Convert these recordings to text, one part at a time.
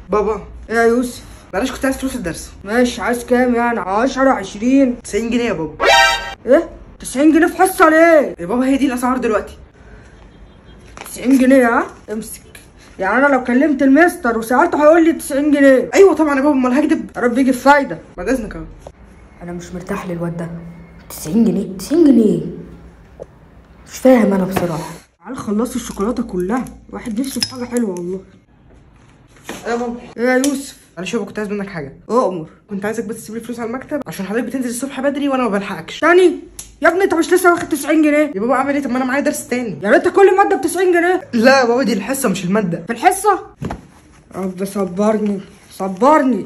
بابا ايه يا يوسف معلش كنت عايز فلوس الدرس ماشي عايز كام يعني 10 20 90 جنيه يا بابا ايه 90 جنيه في حصه ليه يا بابا هي دي الاسعار دلوقتي 90 جنيه ها امسك يعني انا لو كلمت المستر وسالته هيقول لي 90 جنيه ايوه طبعا يا بابا امال هكدب يا رب يجي بفايده بعد اذنك اهو انا مش مرتاح للواد ده 90 جنيه 90 جنيه مش فاهم انا بصراحه تعال خلصوا الشوكولاته كلها واحد نفسه في حاجه حلوه والله يا بابا ايه يا يوسف معلش يا بابا كنت عايز منك حاجه اؤمر كنت عايزك بس تسيب لي فلوس على المكتب عشان حضرتك بتنزل الصبح بدري وانا ما بلحقكش تاني يا ابني انت مش لسه واخد 90 جنيه يا بابا اعمل ايه طب ما انا معايا درس تاني يا ريت كل ماده ب 90 جنيه لا يا بابا دي الحصه مش الماده في الحصه رب صبرني صبرني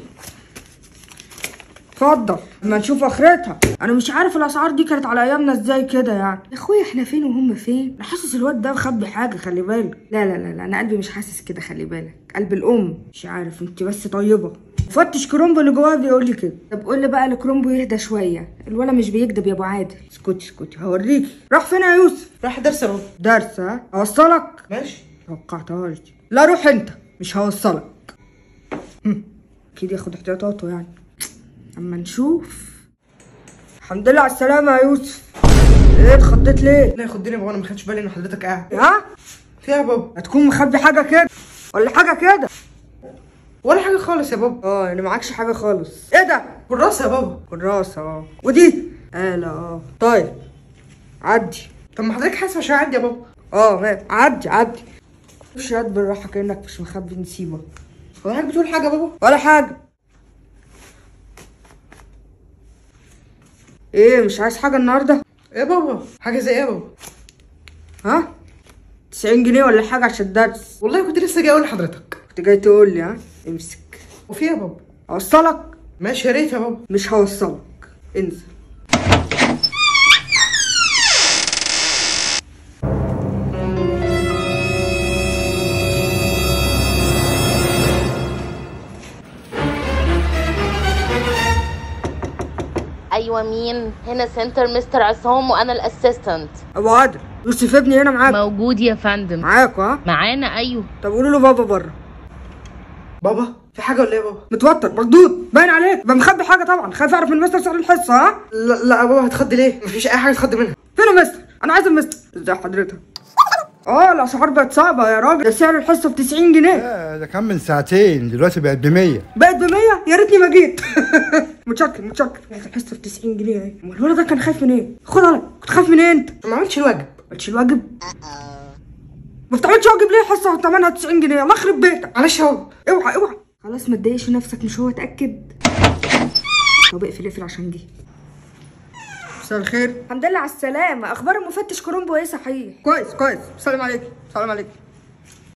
اتفضل اما نشوف اخرتها انا مش عارف الاسعار دي كانت على ايامنا ازاي كده يعني يا اخويا احنا فين وهم فين انا حاسس الواد ده مخبي حاجه خلي بالك لا لا لا, لا انا قلبي مش حاسس كده خلي بالك قلب الام مش عارف انت بس طيبه فتش كرومبو اللي جواه بيقول لي كده طب قول لي بقى الكرومبو يهدى شويه الولا مش بيكدب يا ابو عادل اسكتي اسكتي هوريكي راح فين يا يوسف رايح درس يا بابا درس ها اوصلك ماشي توقعتهاش دي لا روح انت مش هوصلك هم، اكيد ياخد احتياطاته يعني اما نشوف الحمد لله على السلامة يا يوسف ايه اتخضيت ليه؟ لا ياخدني يا بابا انا ما خدتش بالي ان حضرتك قاعد ها؟ فيها يا بابا هتكون مخبي حاجة كده ولا حاجة كده؟ ولا حاجه خالص يا بابا اه يعني معكش حاجة خالص ايه ده؟ كراسه يا بابا كراسة اه ودي؟ آلة اه طيب عدي طب ما حضرتك حاسس مش هعدي يا بابا اه ماشي عدي عدي مش يد بالراحة كأنك مش مخبي نسيبة هو حضرتك بتقول حاجه يا بابا ولا حاجة ايه مش عايز حاجة النهاردة؟ ايه يا بابا حاجه زي ايه يا بابا ها؟ 90 جنيه ولا حاجة عشان الدرس والله كنت لسه جاي اقول لحضرتك كنت جاي تقول لي ها؟ امسك وفيها يا بابا اوصلك ماشي يا ريت يا بابا مش هوصلك انزل ايوه مين هنا سنتر مستر عصام وانا الاسيستنت ابو عادل يوسف ابني هنا معاك موجود يا فندم معاك ها معانا ايوه طب قولوا له بابا بره بابا في حاجه ولا ايه يا بابا متوتر مخدود باين عليك يبقى مخبي حاجه طبعا خايف اعرف من المستر سعر الحصه ها لا لا يا بابا هتخضي ليه مفيش اي حاجه تخضي منها فين المستر انا عايز المستر ازاي حضرتك اه الاسعار بقت صعبه يا راجل ده سعر الحصه ب 90 جنيه لا، ده كان من ساعتين دلوقتي بقت ب 100 بقت ب 100 يا ريتني ما جيت متشكر متشكر الحصه ب 90 جنيه اهي امال الولد ده كان خايف من ايه خد عليك كنت خايف من ايه انت ما عملتش الواجب مالش الواجب ما بتعملش واجب ليه حصه ثمنها 90 جنيه الله يخرب بيتك معلش يا بابا اوعى اوعى خلاص ما تضايقش نفسك مش هو اتاكد طب اقفل اقفل عشان دي مساء الخير الحمد لله على السلامه اخبار المفتش كرومبو ايه صحيح كويس كويس سلام عليكم سلام عليكم